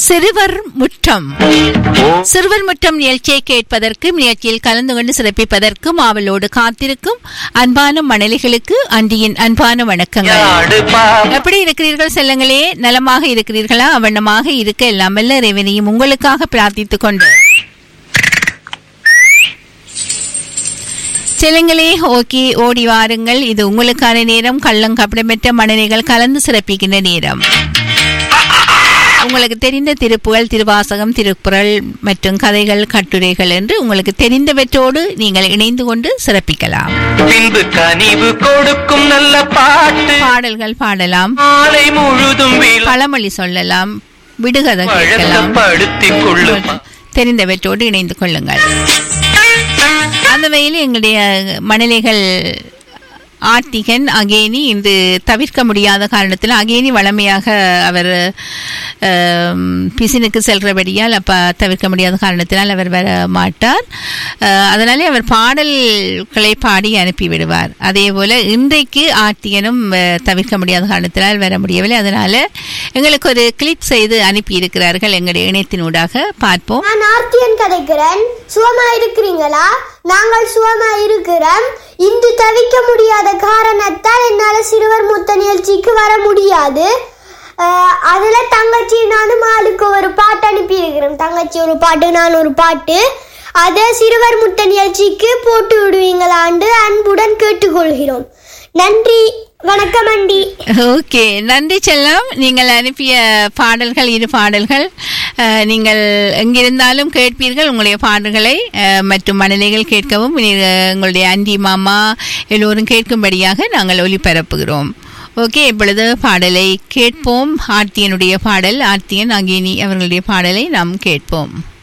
சிறுவர் முற்றம் சிறுவர் முற்றம் நிகழ்ச்சியை கேட்பதற்கும் நிகழ்ச்சியில் கலந்து கொண்டு சிறப்பிப்பதற்கும் ஆவலோடு காத்திருக்கும் அன்பான மணலிகளுக்கு அன்றியின் அன்பான வணக்கங்கள் எப்படி இருக்கிறீர்கள் செல்லங்களே நலமாக இருக்கிறீர்களா அவண்ணமாக இருக்க எல்லாமல்ல இறைவனையும் உங்களுக்காக பிரார்த்தித்துக் கொண்டு செல்லுங்களே ஓகே ஓடி வாருங்கள் இது உங்களுக்கான நேரம் கள்ளம் கப்படமற்ற மணலிகள் கலந்து சிறப்பிக்கின்ற நேரம் உங்களுக்கு தெரிந்த திருப்புகள் திருவாசகம் திருக்குறள் மற்றும் கதைகள் கட்டுரைகள் என்று உங்களுக்கு தெரிந்தவற்றோடு நீங்கள் இணைந்து கொண்டு சிறப்பிக்கலாம் பின்பு கனிவு கொடுக்கும் நல்ல பாட்டு பாடல்கள் பாடலாம் மாலை முழுதும் பழமொழி சொல்லலாம் விடுகதை கேட்கலாம் வழக்கப்படுத்திக் கொள்ளும் தெரிந்தவற்றோடு இணைந்து கொள்ளுங்கள் அந்த வகையில் எங்களுடைய மணலைகள் ஆர்த்திகன் அகேனி இன்று தவிர்க்க முடியாத காரணத்தில் அகேனி வளமையாக அவர் ஆம், பிசினுக்கு செல்றபடியால் அப்ப தவிர்க்க முடியாத காரணத்தினால் அவர் வர மாட்டார் அஹ், அதனாலே அவர் பாடல்களை பாடி அனுப்பி விடுவார் அதே போல இன்றைக்கு ஆர்த்திகனும் அஹ், தவிர்க்க முடியாத காரணத்தினால் வர முடியவில்லை அதனால எங்களுக்கு ஒரு கிளிக் செய்து அனுப்பி இருக்கிறார்கள் எங்களுடைய இணையத்தினூடாக பார்ப்போம் நான் ஆர்த்தியன் கதைக்கிறேன் சுகமா இருக்கிறீங்களா நாங்கள் சுகமா இருக்கிறோம் இன்று தவிக்க முடியாத காரணத்தால் என்னால சிறுவர் முத்த நிகழ்ச்சிக்கு வர முடியாது அஹ், அதுல தங்கச்சி நானும் ஆளுக்கு ஒரு பாட்டு அனுப்பி இருக்கிறோம் தங்கச்சி ஒரு பாட்டு நான் ஒரு பாட்டு அதை சிறுவர் முத்த நிகழ்ச்சிக்கு போட்டு விடுவீங்களாண்டு அன்புடன் கேட்டுக்கொள்கிறோம் நன்றி வணக்கம் அண்டி ஓகே நன்றி செல்லம் நீங்கள் அனுப்பிய பாடல்கள் இரு பாடல்கள் அஹ், நீங்கள் எங்கிருந்தாலும் கேட்பீர்கள் உங்களுடைய பாடல்களை அஹ், மற்றும் மனநிலைகள் கேட்கவும் நீ- உங்களுடைய அண்டி மாமா எல்லோரும் கேட்கும்படியாக நாங்கள் ஒளிபரப்புகிறோம் ஓகே இப்பொழுது பாடலை கேட்போம் ஆர்த்தியனுடைய பாடல் ஆர்த்தியன் அகினி அவர்களுடைய பாடலை நாம் கேட்போம்